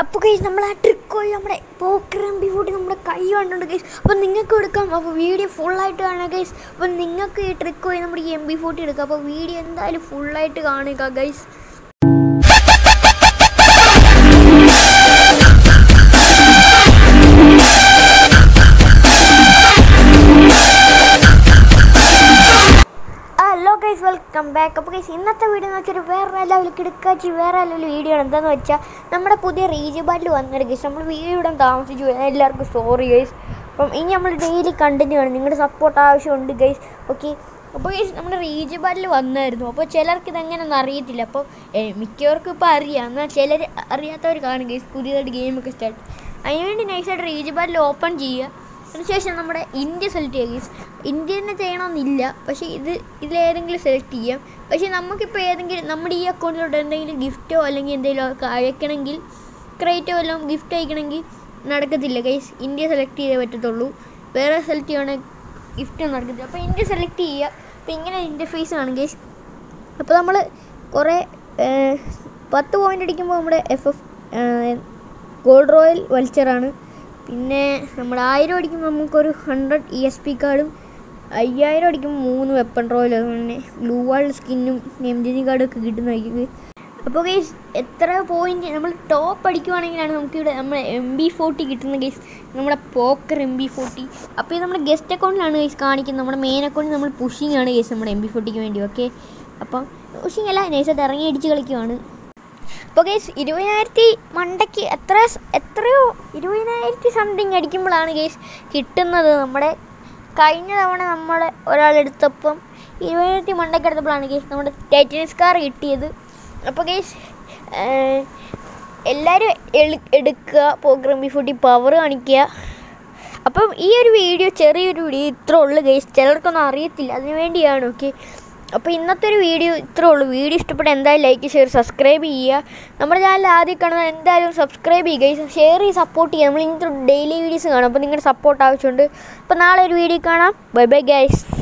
അപ്പോൾ ഗൈസ് നമ്മൾ ആ ട്രിക്ക് പോയി നമ്മുടെ പോക്കറമ്പി ഫുഡ് നമ്മുടെ കൈ കണ്ടുണ്ട് ഗൈസ് അപ്പോൾ നിങ്ങൾക്ക് എടുക്കാം അപ്പോൾ വീഡിയോ ഫുള്ളായിട്ട് കാണുക ഗൈസ് അപ്പോൾ നിങ്ങൾക്ക് ഈ ട്രിക്ക് പോയി നമ്മുടെ ഈ എം ബി ഫോർട്ടി എടുക്കാം അപ്പോൾ വീഡിയോ എന്തായാലും ഫുള്ളായിട്ട് കാണുക guys hello guys welcome back അപ്പോൾ ഗൈസ് ഇന്നത്തെ വീഡിയോ എന്ന് വെച്ചാൽ വേറെ ലെവൽ കിടക്കാച്ചി വേറെ ലെവൽ വീഡിയോ ആണ് എന്താണെന്ന് വെച്ചാൽ നമ്മുടെ പുതിയ റീജ് ബാറ്റിൽ വന്നിട്ട് ഗൈസ് നമ്മൾ വീഡിയോ ഇടാൻ താമസിച്ചു പോയി. എല്ലാവർക്കും സോറി ഗൈസ് അപ്പം ഇനി നമ്മൾ ഡെയിലി കണ്ടിന്യൂ ആണ് നിങ്ങളുടെ സപ്പോർട്ട് ആവശ്യമുണ്ട് ഗൈസ് ഓക്കെ അപ്പോൾ ഗൈസ് നമ്മുടെ റീജ് ബാറ്റിൽ വന്നായിരുന്നു അപ്പോൾ ചിലർക്ക് ഇതെങ്ങനെയൊന്നും അറിയത്തില്ല അപ്പോൾ ഏ, മിക്കവർക്കും ഇപ്പോൾ അറിയാം എന്നാൽ ചിലർ അറിയാത്തവർ കാണും ഗൈസ് പുതിയതായിട്ട് ഗെയിമൊക്കെ സ്റ്റാർട്ട് അതിനുവേണ്ടി നൈസായിട്ട് റീജ് ബാറ്റിൽ ഓപ്പൺ ചെയ്യുക അതിനുശേഷം നമ്മുടെ ഇന്ത്യ സെലക്ട് ചെയ്യുക ഗൈസ് ഇന്ത്യ തന്നെ ചെയ്യണമെന്നില്ല പക്ഷേ ഇത് ഇതിലേതെങ്കിലും സെലക്ട് ചെയ്യാം പക്ഷേ നമുക്കിപ്പോൾ ഏതെങ്കിലും നമ്മുടെ ഈ അക്കൗണ്ടിലോട്ട് എന്തെങ്കിലും ഗിഫ്റ്റോ അല്ലെങ്കിൽ എന്തെങ്കിലും ഒക്കെ അയക്കണമെങ്കിൽ ക്രേറ്റോ വല്ലതും ഗിഫ്റ്റ് അയക്കണമെങ്കിൽ നടക്കത്തില്ല ഗൈസ് ഇന്ത്യ സെലക്ട് ചെയ്തേ പറ്റത്തുള്ളൂ വേറെ സെലക്ട് ചെയ്യുകയാണെങ്കിൽ ഗിഫ്റ്റ് ഒന്നും നടക്കത്തില്ല അപ്പോൾ ഇന്ത്യ സെലക്ട് ചെയ്യുക അപ്പോൾ ഇങ്ങനെ ഇൻ്റർഫേസ് ആണ് ഗൈസ് അപ്പോൾ നമ്മൾ കുറേ ഏഹ്, പത്ത് പോയിൻ്റ് അടിക്കുമ്പോൾ നമ്മുടെ എഫ് എഫ് ഗോൾഡ് റോയൽ വൾച്ചറാണ് പിന്നെ നമ്മൾ ആയിരം അടിക്കുമ്പോൾ നമുക്കൊരു ഹൺഡ്രഡ് ഇ എസ് പി കാർഡും അയ്യായിരം അടിക്കുമ്പോൾ മൂന്ന് വെപ്പൺ റോയലും അതുപോലെ ബ്ലൂ വാൾ സ്കിന്നും എം ജി കാർഡും ഒക്കെ കിട്ടുന്നതായിരിക്കും അപ്പോൾ ഗൈസ് എത്ര പോയിന്റ് നമ്മൾ ടോപ്പ് അടിക്കുവാണെങ്കിലാണ് നമുക്കിവിടെ നമ്മുടെ എം ബി ഫോർട്ടി കിട്ടുന്ന ഗൈസ് നമ്മുടെ പോക്കർ എം ബി ഫോർട്ടി അപ്പോൾ ഇത് നമ്മുടെ ഗസ്റ്റ് അക്കൗണ്ടിലാണ് ഗൈസ് കാണിക്കുന്നത് നമ്മുടെ മെയിൻ അക്കൗണ്ടിൽ നമ്മൾ പുഷിംഗ് ആണ് ഗൈസ് നമ്മുടെ എം ബി ഫോർട്ടിക്ക് വേണ്ടി ഓക്കെ അപ്പം പുഷിംഗ് അല്ല നൈസായിട്ട് ഇറങ്ങി അടിച്ച് കളിക്കുവാണ് അപ്പോൾ ഗൈസ് ഇരുപതിനായിരത്തി മണ്ടയ്ക്ക് എത്ര സ്- എത്രയോ ഇരുപതിനായിരത്തി സംതിങ് അടിക്കുമ്പോഴാണ് ഗൈസ് കിട്ടുന്നത് നമ്മുടെ കഴിഞ്ഞ തവണ നമ്മൾ ഒരാളെടുത്തപ്പം ഇരുപതിനായിരത്തി മണ്ടയ്ക്ക് എടുത്തപ്പോഴാണ് ഗൈസ് നമ്മുടെ ടൈറ്റനിസ് കാർ കിട്ടിയത് അപ്പോൾ ഗൈസ് എല്ലാവരും എളു എടുക്കുക പ്രോഗ്രാം ബി ഫുട്ടി പവർ കാണിക്കുക അപ്പം ഈ ഒരു വീഡിയോ ചെറിയൊരു വീഡിയോ ഇത്രേ ഉള്ളൂ ഗൈസ് ചിലർക്കൊന്നും അറിയത്തില്ല അതിന് വേണ്ടിയാണ് ഓക്കെ അപ്പോൾ ഇന്നത്തെ ഒരു വീഡിയോ ഇത്രേ ഉള്ളൂ വീഡിയോ ഇഷ്ടപ്പെട്ട എന്തായാലും ലൈക്ക് ഷെയർ സബ്സ്ക്രൈബ് ചെയ്യുക നമ്മുടെ ചാനൽ ആദ്യം കാണുന്ന എന്തായാലും സബ്സ്ക്രൈബ് ചെയ്യുക ഗൈസ് ഷെയർ ചെയ്ത് സപ്പോർട്ട് ചെയ്യുക നമ്മൾ ഇങ്ങനത്തെ ഡെയിലി വീഡിയോസ് കാണും അപ്പോൾ നിങ്ങളുടെ സപ്പോർട്ട് ആവശ്യമുണ്ട് അപ്പോൾ നാളെ ഒരു വീഡിയോ കാണാം ബൈ ബൈ ഗൈസ്